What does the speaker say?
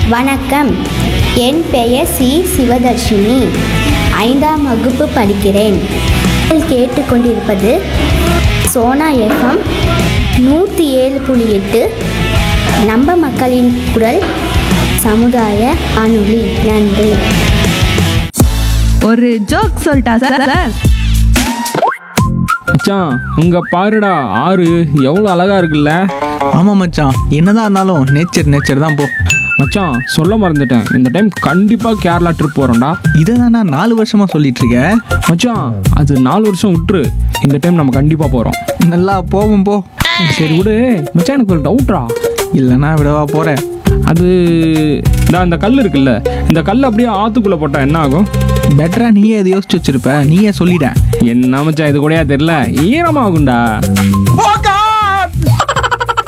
வணக்கம் என் பெயர் சி சிவதர்ஷினி ஐந்தாம் வகுப்பு படிக்கிறேன் நீங்கள் கேட்டுக்கொண்டிருப்பது சோனா எஃப்எம் நூற்றி ஏழு புள்ளி எட்டு நம்ம மக்களின் குரல் சமுதாய அணுளி நன்றி ஒரு ஜோக் சொல்லிட்டா சார் சார் மச்சான் இங்க பாருடா ஆறு எவ்வளோ அழகா இருக்குல்ல ஆமாம் மச்சான் என்னதான் இருந்தாலும் நேச்சர் நேச்சர் தான் போ மச்சான் சொல்ல மறந்துட்டேன் இந்த டைம் கண்டிப்பா கேரளா ட்ரிப் போறோம்டா இதை தான் நான் நாலு வருஷமா சொல்லிட்டு இருக்கேன் மச்சான் அது நாலு வருஷம் விட்டுரு இந்த டைம் நம்ம கண்டிப்பா போறோம் நல்லா போவோம் போ சரி விடு மச்சான் எனக்கு ஒரு டவுட்ரா இல்லைன்னா விடவா போகிறேன் அது நான் இந்த கல் இருக்குல்ல இந்த கல் அப்படியே ஆத்துக்குள்ள போட்டா என்ன ஆகும் பெட்டரா நீயே எதை யோசிச்சு வச்சிருப்ப நீயே சொல்லிட என்ன மச்சான் இது கூடயா தெரியல ஈரமாகும்டா